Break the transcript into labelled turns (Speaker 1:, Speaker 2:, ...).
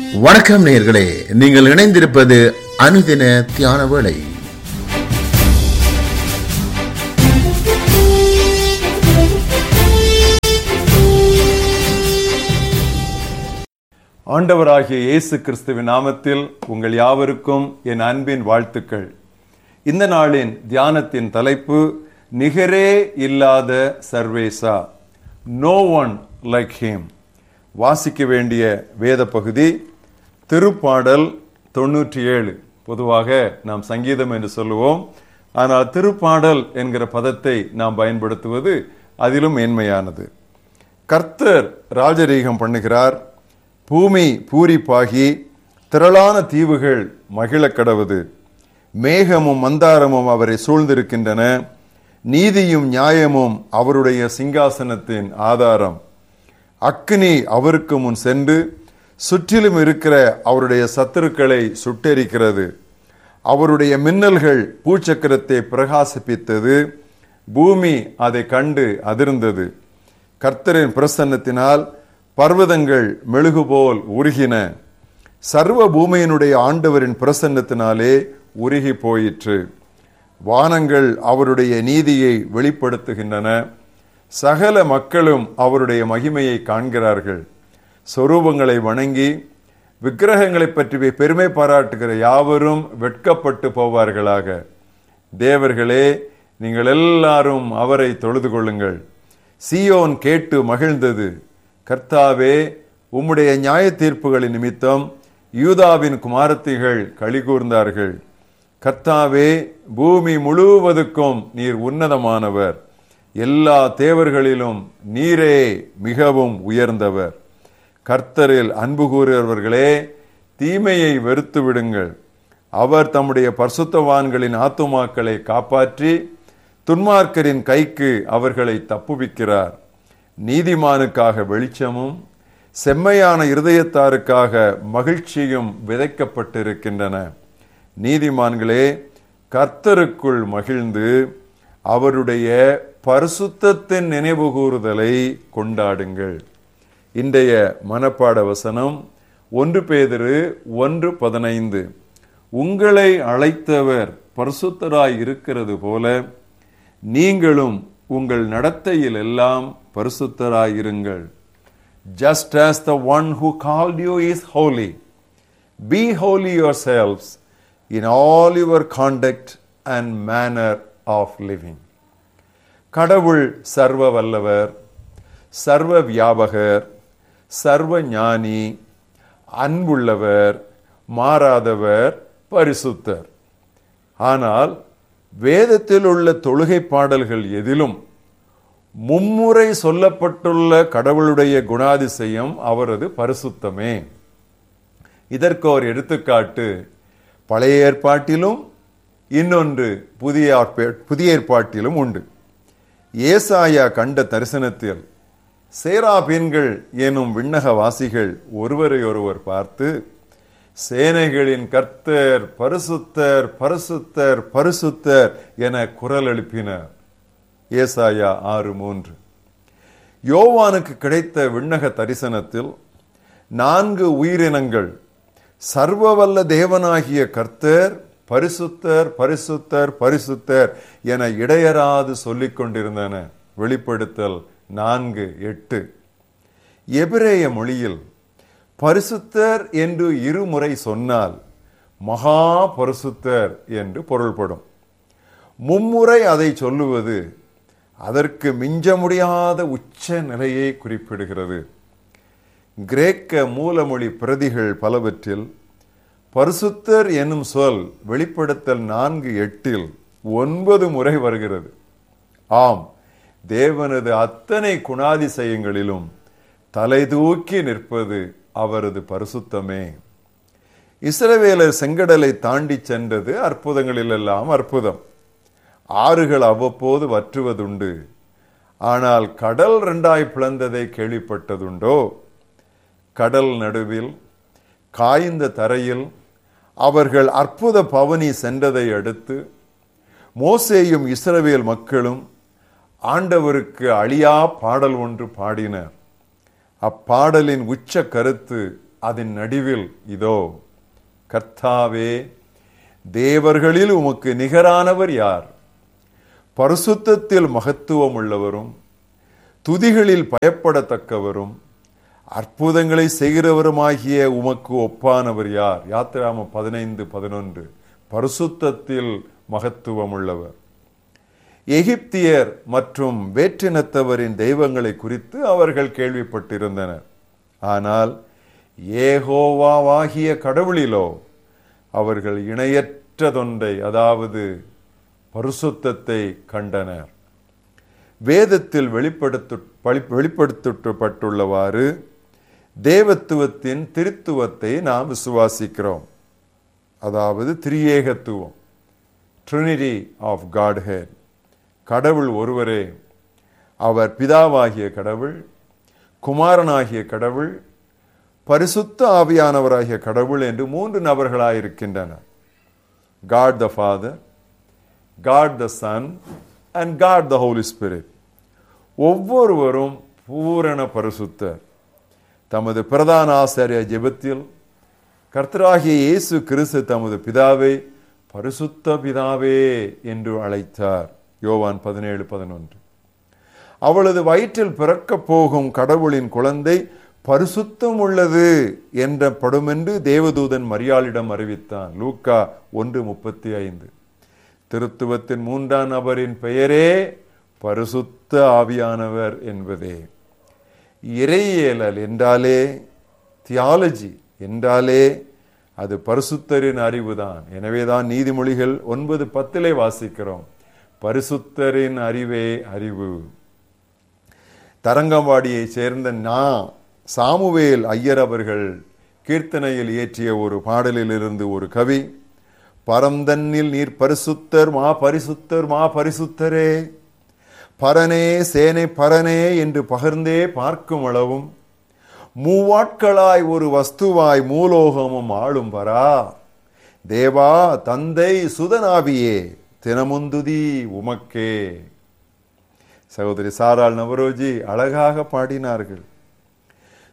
Speaker 1: வணக்கம் நேயர்களே நீங்கள் இணைந்திருப்பது அனுதின தியான வேளை
Speaker 2: ஆண்டவராகிய இயேசு கிறிஸ்துவின் நாமத்தில் உங்கள் யாவருக்கும் என் அன்பின் வாழ்த்துக்கள் இந்த நாளின் தியானத்தின் தலைப்பு நிகரே இல்லாத சர்வேசா நோ ஒன் லைக் ஹிம் வாசிக்க வேண்டிய வேத பகுதி திருப்பாடல் தொண்ணூற்றி ஏழு பொதுவாக நாம் சங்கீதம் என்று சொல்லுவோம் ஆனால் திருப்பாடல் என்கிற பதத்தை நாம் பயன்படுத்துவது அதிலும் மேன்மையானது கர்த்தர் ராஜரீகம் பண்ணுகிறார் பூமி பூரிப்பாகி திரளான தீவுகள் மகிழக் கடவுது மேகமும் மந்தாரமும் அவரை சூழ்ந்திருக்கின்றன நீதியும் நியாயமும் அவருடைய சிங்காசனத்தின் ஆதாரம் அக்னி அவருக்கு முன் சென்று சுற்றிலும் இருக்கிற அவருடைய சத்துருக்களை சுட்டெரிக்கிறது அவருடைய மின்னல்கள் பூச்சக்கரத்தை பிரகாசிப்பித்தது பூமி அதை கண்டு அதிர்ந்தது கர்த்தரின் பிரசன்னத்தினால் பர்வதங்கள் மெழுகு போல் உருகின சர்வ பூமியினுடைய ஆண்டவரின் பிரசன்னத்தினாலே உருகி போயிற்று வானங்கள் அவருடைய நீதியை வெளிப்படுத்துகின்றன சகல மக்களும் அவருடைய மகிமையை காண்கிறார்கள் சொரூபங்களை வணங்கி விக்கிரகங்களை பற்றி பெருமை பாராட்டுகிற யாவரும் வெட்கப்பட்டு போவார்களாக தேவர்களே நீங்கள் எல்லாரும் அவரை தொழுது கொள்ளுங்கள் சியோன் கேட்டு மகிழ்ந்தது கர்த்தாவே உம்முடைய நியாய தீர்ப்புகளின் நிமித்தம் யூதாவின் குமாரத்திகள் களிகூர்ந்தார்கள் கர்த்தாவே பூமி முழுவதுக்கும் நீர் உன்னதமானவர் எல்லா தேவர்களிலும் நீரே மிகவும் உயர்ந்தவர் கர்த்தரில் அன்பு கூறுகிறவர்களே தீமையை வெறுத்து விடுங்கள் அவர் தம்முடைய பரிசுத்தவான்களின் ஆத்துமாக்களை காப்பாற்றி துன்மார்க்கரின் கைக்கு அவர்களை தப்புவிக்கிறார் நீதிமானுக்காக வெளிச்சமும் செம்மையான இருதயத்தாருக்காக மகிழ்ச்சியும் விதைக்கப்பட்டிருக்கின்றன நீதிமான்களே கர்த்தருக்குள் மகிழ்ந்து அவருடைய பரிசுத்தத்தின் நினைவு கூறுதலை கொண்டாடுங்கள் இன்றைய மனப்பாட வசனம் ஒன்று பேதிரு ஒன்று பதினைந்து உங்களை அழைத்தவர் பரிசுத்தராய் இருக்கிறது போல நீங்களும் உங்கள் நடத்தையில் எல்லாம் பரிசுத்தராயிருங்கள் just as the one who called you is holy be holy yourselves in all your conduct and manner of living கடவுள் சர்வ வல்லவர் சர்வ வியாபகர் சர்வ ஞானி அன்புள்ளவர் மாறாதவர் பரிசுத்தர் ஆனால் வேதத்தில் உள்ள தொழுகை பாடல்கள் எதிலும் மும்முறை சொல்லப்பட்டுள்ள கடவுளுடைய குணாதிசயம் அவரது பரிசுத்தமே இதற்கு ஒரு எடுத்துக்காட்டு பழைய ஏற்பாட்டிலும் இன்னொன்று புதிய ஏற்ப- புதிய ஏற்பாட்டிலும் உண்டு ஏசாயா கண்ட தரிசனத்தில் சேராபீன்கள் எனும் விண்ணகவாசிகள் ஒருவரை ஒருவர் பார்த்து சேனைகளின் கர்த்தர் பரிசுத்தர் பரிசுத்தர் பரிசுத்தர் என குரல் எழுப்பினர் ஏசாயா ஆறு மூன்று யோவானுக்கு கிடைத்த விண்ணக தரிசனத்தில் நான்கு உயிரினங்கள் சர்வவல்ல தேவனாகிய கர்த்தர் பரிசுத்தர் பரிசுத்தர் பரிசுத்தர் என இடையராது சொல்லிக் கொண்டிருந்தன வெளிப்படுத்தல் நான்கு எட்டு எபிரேய மொழியில் பரிசுத்தர் என்று இருமுறை சொன்னால் மகா பரிசுத்தர் என்று பொருள்படும் மும்முறை அதை சொல்லுவது அதற்கு மிஞ்ச முடியாத உச்ச நிலையை குறிப்பிடுகிறது கிரேக்க மூலமொழி பிரதிகள் பலவற்றில் பரிசுத்தர் என்னும் சொல் வெளிப்படுத்தல் நான்கு எட்டில் ஒன்பது முறை வருகிறது ஆம் தேவனது அத்தனை குணாதிசயங்களிலும் தலை தூக்கி நிற்பது அவரது பரிசுத்தமே இஸ்ரவேலர் செங்கடலை தாண்டி சென்றது அற்புதங்களிலெல்லாம் அற்புதம் ஆறுகள் அவ்வப்போது வற்றுவதுண்டு ஆனால் கடல் ரெண்டாய் பிளந்ததை கேள்விப்பட்டதுண்டோ கடல் நடுவில் காய்ந்த தரையில் அவர்கள் அற்புத பவனி சென்றதை அடுத்து மோசேயும் இஸ்ரவேல் மக்களும் ஆண்டவருக்கு அழியா பாடல் ஒன்று பாடினர் அப்பாடலின் உச்ச கருத்து அதன் நடுவில் இதோ கர்த்தாவே தேவர்களில் உமக்கு நிகரானவர் யார் பரிசுத்தத்தில் மகத்துவம் உள்ளவரும் துதிகளில் பயப்படத்தக்கவரும் அற்புதங்களை செய்கிறவருமாகிய உமக்கு ஒப்பானவர் யார் யாத்திராம பதினைந்து பதினொன்று பரிசுத்தத்தில் மகத்துவம் உள்ளவர் எகிப்தியர் மற்றும் வேற்றினத்தவரின் தெய்வங்களை குறித்து அவர்கள் கேள்விப்பட்டிருந்தனர் ஆனால் ஏகோவாவாகிய கடவுளிலோ அவர்கள் இணையற்றதொன்றை அதாவது பரிசுத்தத்தை கண்டனர் வேதத்தில் வெளிப்படுத்து பளி- வெளிப்படுத்தப்பட்டுள்ளவாறு தேவத்துவத்தின் திருத்துவத்தை நாம் விசுவாசிக்கிறோம் அதாவது திரியேகத்துவம் ட்ரினிட்டி ஆஃப் காட்ஹெட் கடவுள் ஒருவரே அவர் பிதாவாகிய கடவுள் குமாரனாகிய கடவுள் பரிசுத்த ஆவியானவராகிய கடவுள் என்று மூன்று நபர்களாயிருக்கின்றனர் God the Father God the Son and God the Holy Spirit ஒவ்வொருவரும் பூரண பரிசுத்தர் தமது பிரதான ஆசாரிய ஜெபத்தில் கர்த்தராகிய இயேசு கிறிஸ்து தமது பிதாவை பரிசுத்த பிதாவே என்று அழைத்தார் யோவான் பதினேழு பதினொன்று அவளது வயிற்றில் பிறக்கப் போகும் கடவுளின் குழந்தை பரிசுத்தம் உள்ளது என்ற படுமென்று தேவதூதன் மரியாளிடம் அறிவித்தான் லூக்கா ஒன்று முப்பத்தி ஐந்து திருத்துவத்தின் மூன்றாம் நபரின் பெயரே பரிசுத்த ஆவியானவர் என்பதே இறையியலல் என்றாலே தியாலஜி என்றாலே அது பரிசுத்தரின் அறிவுதான் எனவேதான் நீதிமொழிகள் ஒன்பது பத்திலே வாசிக்கிறோம் பரிசுத்தரின் அறிவே அறிவு தரங்கம்பாடியைச் சேர்ந்த நா சாமுவேல் ஐயர் அவர்கள் கீர்த்தனையில் இயற்றிய ஒரு பாடலிலிருந்து ஒரு கவி பரந்தன்னில் நீர் பரிசுத்தர் மா பரிசுத்தர் மா பரிசுத்தரே பரனே சேனை பரனே என்று பகிர்ந்தே பார்க்கும் அளவும் மூவாட்களாய் ஒரு வஸ்துவாய் மூலோகமும் ஆளும் வரா தேவா தந்தை சுதனாவியே தினமுந்துதி உமக்கே சகோதரி சாராள் நவரோஜி அழகாக பாடினார்கள்